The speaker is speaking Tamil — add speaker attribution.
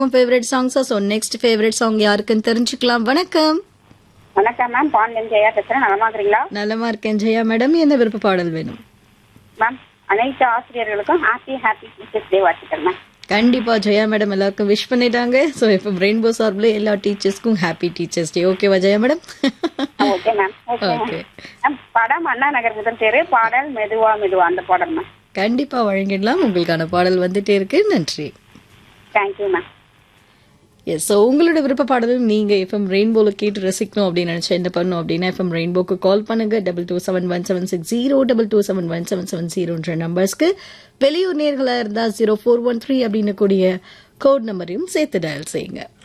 Speaker 1: ஃபேவரட் சாங்ஸா ஸோ நெக்ஸ்ட் ஃபேவரட் சாங் யாருக்குன்னு தெரிஞ்சுக்கலாம் வணக்கம்
Speaker 2: வணக்கம் மேம் பாண்டியன் ஜெயா பேசுறேன் நலமா இருக்கிறீங்களா
Speaker 1: நலமா இருக்கேன் ஜெயா மேடம் என்ன விருப்ப பாடல் வேணும்
Speaker 2: மேம் அனைத்து ஆசிரியர்களுக்கும் ஹாப்பி ஹாப்பி டீச்சர்ஸ் டே வாழ்த்துக்கள் மேம்
Speaker 1: கண்டிப்பா ஜெயா மேடம் எல்லாருக்கும் விஷ் பண்ணிட்டாங்க ஸோ இப்போ ரெயின்போ சார்பில் எல்லா டீச்சர்ஸ்க்கும் ஹாப்பி டீச்சர்ஸ் டே ஓகேவா Jaya madam
Speaker 2: okay ma'am okay
Speaker 1: okay
Speaker 2: ma'am படம் அண்ணா நகர் முதல் தேரு பாடல் மெதுவா மெதுவா அந்த பாடல் மேம்
Speaker 1: கண்டிப்பா வழங்கிடலாம் உங்களுக்கான பாடல் வந்துட்டே இருக்கு நன்றி
Speaker 2: தேங்க்யூ மேம்
Speaker 1: எஸ் ஸோ உங்களோட விருப்ப பாடலும் நீங்க எஃப்எம் ரெயின்போல கேட்டு ரசிக்கணும் அப்படின்னு நினைச்சா என்ன பண்ணணும் அப்படின்னா எஃப்எம் ரெயின்போக்கு கால் பண்ணுங்க double two seven one seven six zero double two seven one seven seven ஜீரோன்ற நம்பர்ஸ்க்கு வெளியூர் நேர்களா இருந்தா ஜீரோ ஃபோர் ஒன் த்ரீ அப்படின்னு கூடிய கோட் நம்பரையும் சேர்த்து டயல் செய்யுங்க